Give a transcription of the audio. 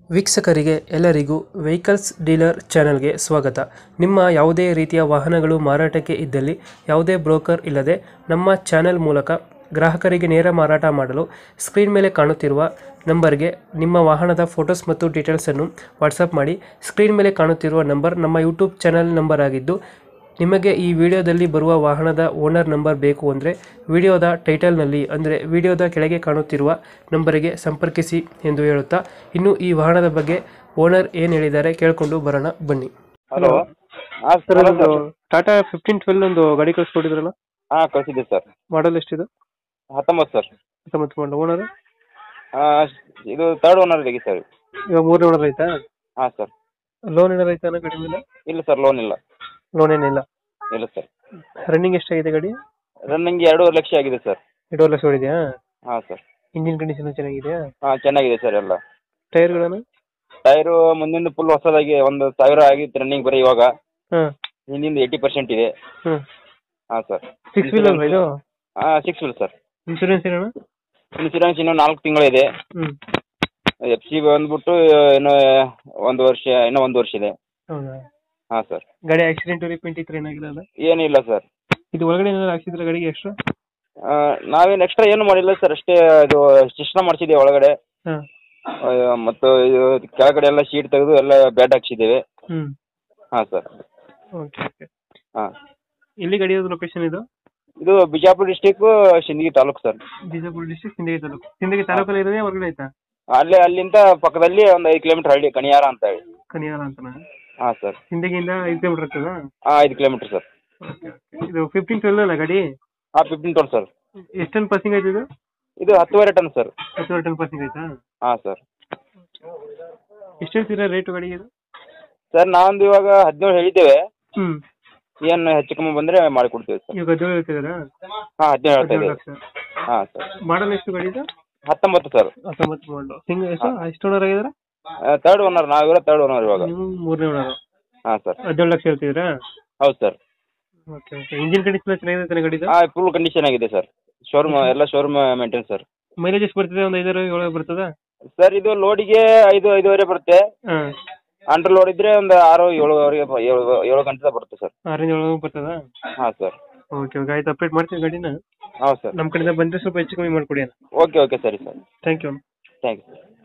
ವೀಕ್ಷಕರಿಗೆ ಎಲ್ಲರಿಗೂ vehicles dealer ಚಾನೆಲ್ಗೆ ಸ್ವಾಗತ ನಿಮ್ಮ ಯಾವುದೇ ರೀತಿಯ ವಾಹನಗಳು ಮಾರಾಟಕ್ಕೆ ಇದ್ದಲ್ಲಿ ಯಾವುದೇ ಬ್ರೋಕರ್ ಇಲ್ಲದೆ ನಮ್ಮ ಚಾನೆಲ್ ಮೂಲಕ ಗ್ರಾಹಕರಿಗೆ ನೇರ ಮಾರಾಟ ಮಾಡಲು ಸ್ಕ್ರೀನ್ ಮೇಲೆ ಕಾಣುತ್ತಿರುವ ನಂಬರ್ಗೆ ನಿಮ್ಮ ವಾಹನದ ಫೋಟೋಸ್ ಮತ್ತು ಡೀಟೇಲ್ಸನ್ನು ವಾಟ್ಸಪ್ ಮಾಡಿ ಸ್ಕ್ರೀನ್ ಮೇಲೆ ಕಾಣುತ್ತಿರುವ ನಂಬರ್ ನಮ್ಮ ಯೂಟ್ಯೂಬ್ ಚಾನೆಲ್ ನಂಬರ್ ಆಗಿದ್ದು ನಿಮಗೆ ಈ ವಿಡಿಯೋದಲ್ಲಿ ಬರುವ ವಾಹನದ ಓನರ್ ನಂಬರ್ ಬೇಕು ಅಂದರೆ ವಿಡಿಯೋದ ಟೈಟಲ್ನಲ್ಲಿ ಅಂದರೆ ವಿಡಿಯೋದ ಕೆಳಗೆ ಕಾಣುತ್ತಿರುವ ನಂಬರಿಗೆ ಸಂಪರ್ಕಿಸಿ ಎಂದು ಹೇಳುತ್ತಾ ಇನ್ನು ಈ ವಾಹನದ ಬಗ್ಗೆ ಓನರ್ ಏನು ಹೇಳಿದ್ದಾರೆ ಕೇಳಿಕೊಂಡು ಬರೋಣ ಬನ್ನಿ ಹಲೋ ಹಾಂ ಸರ್ ಸರ್ ಒಂದು ಟಾಟಾ ಫಿಫ್ಟೀನ್ ಟ್ವೆಲ್ ಒಂದು ಗಾಡಿ ಕಳಿಸ್ಕೊಟ್ಟಿದ್ರಲ್ಲ ಹಾಂ ಕಳಿಸಿದ್ದೆ ಸರ್ ಮಾಡಲ್ ಎಷ್ಟಿದೆ ಹತ್ತೊಂಬತ್ತು ಸರ್ ಹತ್ತೊಂಬತ್ತು ಮಾಡಲ್ ಓನರ್ ಇದು ತರ್ಡ್ ಓನರ್ ಇದೆ ಸರ್ ಇವಾಗ ಮೂರನೇ ಓನರ್ ಐತಾ ಹಾಂ ಸರ್ ಲೋನ್ ಏನಾರು ಐತಾ ಅನ್ನೋ ಗಾಡಿ ಮೇಲೆ ಇಲ್ಲ ಸರ್ ಲೋನ್ ಇಲ್ಲ ಲೋನ್ ಏನಿಲ್ಲ ಇಲ್ಲ ಸರ್ ರನ್ನಿಂಗ್ ಎಷ್ಟಾಗಿದೆ ಗಾಡಿ ರನ್ನಿಂಗ್ ಎರಡೂವರೆ ಲಕ್ಷ ಆಗಿದೆ ಸರ್ ಎರಡೂವರೆ ಲಕ್ಷ ಹೊಡಿದೆಯಾ ಹಾಂ ಸರ್ ಇಂಜಿನ್ ಕಂಡೀಷನ್ ಚೆನ್ನಾಗಿದೆಯಾ ಹಾಂ ಚೆನ್ನಾಗಿದೆ ಸರ್ ಎಲ್ಲ ಟೈರ್ಗಳನ್ನು ಟೈರು ಮುಂದಿಂದು ಫುಲ್ ಹೊಸದಾಗಿ ಒಂದು ಸಾವಿರ ಆಗಿತ್ತು ರನ್ನಿಂಗ್ ಬರೀ ಇವಾಗ ಹಾಂ ಹಿಂದಿಂದ ಏಯ್ಟಿ ಪರ್ಸೆಂಟ್ ಇದೆ ಹ್ಞೂ ಹಾಂ ಸರ್ ಸಿಕ್ಸ್ ವೀಲ್ ಅಲ್ವಾ ಇದು ಹಾಂ ಸಿಕ್ಸ್ ವೀಲ್ ಸರ್ ಇನ್ಶೂರೆನ್ಸ್ ಏನಣ್ಣ ಇನ್ಸೂರೆನ್ಸ್ ಇನ್ನೂ ನಾಲ್ಕು ತಿಂಗಳಿದೆ ಹ್ಞೂ ಎಫ್ ಸಿ ಬಂದ್ಬಿಟ್ಟು ಇನ್ನೂ ಒಂದು ವರ್ಷ ಇನ್ನೂ ಒಂದು ವರ್ಷ ಇದೆ ಹೌದಾ ಹಾಂ ಸರ್ ಗಾಡಿ ಆಕ್ಸಿಡೆಂಟ್ ರಿಪೇಂಟ್ ಇತ್ತು ಏನಾಗಿಲ್ಲ ಏನಿಲ್ಲ ಸರ್ ಇದು ಒಳಗಡೆ ಏನಾದ್ರು ಹಾಕ್ಸಿದ್ರೆ ಗಾಡಿಗೆ ಎಕ್ಸ್ಟ್ರಾ ಆ, ನಾವೇನು ಎಕ್ಸ್ಟ್ರಾ ಏನು ಮಾಡಿಲ್ಲ ಸರ್ ಅಷ್ಟೇ ಇದು ಸಿಸ್ಟಮ್ ಮಾಡಿಸಿದ್ದೀವಿ ಒಳಗಡೆ ಹಾಂ ಆ, ಮತ್ತು ಇದು ಕೆಳಗಡೆ ಎಲ್ಲ ಶೀಟ್ ತೆಗೆದು ಎಲ್ಲ ಬ್ಯಾಡ್ ಹಾಕ್ಸಿದ್ದೇವೆ ಹ್ಞೂ ಹಾಂ ಸರ್ ಓಕೆ ಓಕೆ ಹಾಂ ಎಲ್ಲಿ ಗಾಡಿ ಲೊಕೇಶನ್ ಇದು ಇದು Bijapur district Sindagi taluk sir Bijapur district Sindagi taluk Sindagi ತಾಲೂಕಲ್ಲಿ ಇರೋದೇ ಹೊರಗಡೆ ಆಯ್ತಾ ಅಲ್ಲೇ ಅಲ್ಲಿಂದ ಪಕ್ಕದಲ್ಲಿ ಒಂದು ಐದು ಕಿಲೋಮೀಟ್ರ್ ಹಳ್ಳಿ ಕಣಿಯಾರ ಅಂತ ಹೇಳಿ ಕನಿಯಾರ ಅಂತನಾ ಹಾಂ ಸರ್ ಸಿಂದಗಿಯಿಂದ ಐದು ಕಿಲೋಮೀಟರ್ ಆಗ್ತದಾ ಹಾಂ ಐದು ಕಿಲೋಮೀಟ್ರ್ ಸರ್ ಓಕೆ ಓಕೆ ಇದು ಫಿಫ್ಟೀನ್ ಟ್ವೆಲ್ ಅಲ್ಲ ಗಾಡಿ ಹಾಂ ಫಿಫ್ಟೀನ್ ಟೋಲ್ ಸರ್ ಎಷ್ಟು ಟನ್ ಪಾಸಿಂಗ್ ಆಯ್ತು ಇದು ಇದು ಹತ್ತುವರೆ ಟನ್ ಸರ್ ಹತ್ತುವರೆ ಟನ್ ಪಾಸಿಂಗ್ ಆಯ್ತಾ ಹಾಂ ಸರ್ ಎಷ್ಟು ಹೇಳ್ತೀರಾ ರೇಟು ಗಾಡಿಗೆ ಇದು ಸರ್ ನಾವೊಂದು ಇವಾಗ ಹದಿನೇಳು ಹೇಳಿದ್ದೇವೆ ಹ್ಞೂ ಏನು ಹೆಚ್ಚು ಕಮ್ಮಿ ಬಂದರೆ ಮಾಡಿಕೊಡ್ತೀವಿ ಸರ್ ಇವಾಗ ಹದಿನೇಳು ಹೇಳ್ತಿದ್ದೀರಾ ಹಾಂ ಹದಿನೇಳು ಹೇಳ್ತಾ ಹದಿನೇಳು ಇದ್ದೇವೆ ಲಕ್ಷ ಹಾಂ ಸರ್ ಮಾಡಲ್ ಎಷ್ಟು ಗಾಡಿ ಇದು ಹತ್ತೊಂಬತ್ತು ಸರ್ ಹತ್ತೊಂಬತ್ತು ಮಾಡಲು ಸಿಂಗ್ ಎಷ್ಟು ಎಷ್ಟು ಓನರ್ ಆಗಿದ್ದಾರೆ ತರ್ಡ್ ಓನರ್ ನಾವಿರೋ ತರ್ಡ್ ಓನರ್ ಇವಾಗ ನೀವು ಮೂರನೇ ಓನರ್ ಹಾಂ ಸರ್ ಹದಿನೇಳು ಲಕ್ಷ ಹೇಳ್ತಿದ್ದೀರಾ ಹೌದು sir okay okay engine condition ಚೆನ್ನಾಗಿದೆ ತಾನೆ ಗಾಡಿದು ಹಾಂ ಫುಲ್ ಕಂಡೀಷನ್ ಆಗಿದೆ ಸರ್ ಶೋರೂಮ್ ಎಲ್ಲ ಶೋರೂಮ್ ಮೇಂಟೈನ್ ಸರ್ ಮೈಲೇಜ್ ಎಷ್ಟು ಬರ್ತದೆ ಒಂದು ಐದಾರು ಏಳು ಬರ್ತದ ಸರ್ ಇದು ಲೋಡಿಗೆ ಐದು ಐದೂವರೆ ಬರುತ್ತೆ ಹಾಂ ಅಂಡರ್ ಲೋಡ್ ಇದ್ರೆ ಒಂದು ಆರು ಏಳುವರೆಗೆ ಬ- ಏಳು ಏಳು ಗಂಟೆ ಬರುತ್ತೆ ಸರ್ ಆರೆಂಜ್ ಒಳಗೆ ಬರ್ತದ ಹಾಂ ಸರ್ ಓಕೆ ಓಕೆ ಆಯ್ತು ಅಪ್ಡೇಟ್ ಮಾಡ್ತೀವಿ ಗಾಡಿನ ಹೌದು ಸರ್ ನಮ್ಮ ಕಡೆಯಿಂದ ಬಂದರೆ ಸ್ವಲ್ಪ ಹೆಚ್ಚು ಕಮ್ಮಿ ಮಾಡಿಕೊಡಿ ಅಣ್ಣ ಓಕೆ ಓಕೆ ಸರಿ sir thank you thank you sir